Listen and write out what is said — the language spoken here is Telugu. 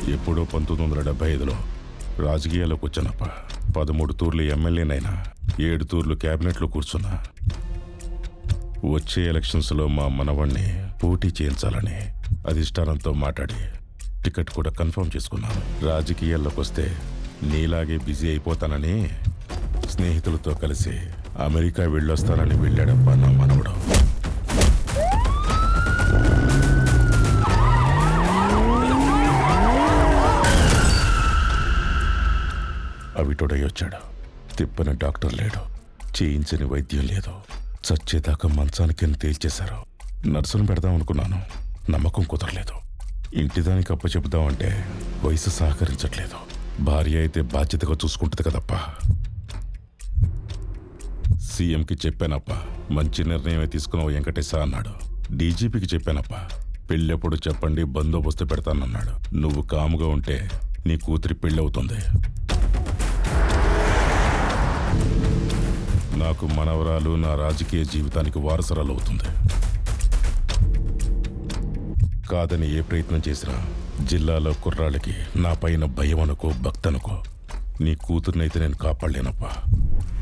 ఎప్పుడో పంతొమ్మిది వందల డెబ్బై ఐదులో రాజకీయాల్లోకి వచ్చానప్ప పదమూడు తూర్లు ఎమ్మెల్యేనైనా ఏడు తూర్లు క్యాబినెట్లో కూర్చున్నా వచ్చే ఎలక్షన్స్లో మా మనవణ్ణి పోటీ చేయించాలని అధిష్టానంతో మాట్లాడి టికెట్ కూడా కన్ఫర్మ్ చేసుకున్నాను రాజకీయాల్లోకి వస్తే నీలాగే బిజీ అయిపోతానని స్నేహితులతో కలిసి అమెరికా వెళ్ళొస్తానని వెళ్ళాడప్ప నా మనవడు అవిటోడై వచ్చాడు తిప్పని డాక్టర్ లేడు చేయించని వైద్యం లేదు చచ్చేదాకా మంచానికి తేల్చేశారు నర్సును పెడదాం అనుకున్నాను నమ్మకం కుదరలేదు ఇంటిదానికి అప్పచెబుదామంటే వయసు సహకరించట్లేదు భార్య అయితే బాధ్యతగా చూసుకుంటుంది కదప్పా సీఎంకి చెప్పానప్ప మంచి నిర్ణయమే తీసుకున్నావు వెంకటేశ అన్నాడు డీజీపీకి చెప్పానప్ప పెళ్ళెప్పుడు చెప్పండి బందోబస్తు పెడతానన్నాడు నువ్వు కాముగా ఉంటే నీ కూతురి పెళ్ళవుతుంది నాకు మనవరాలు నా రాజకీయ జీవితానికి వారసరాలు అవుతుంది కాదని ఏ ప్రయత్నం చేసినా జిల్లాలో కుర్రాళ్ళకి నా పైన భయం అనుకో భక్తనుకో నీ కూతుర్నైతే నేను కాపాడలేనప్పా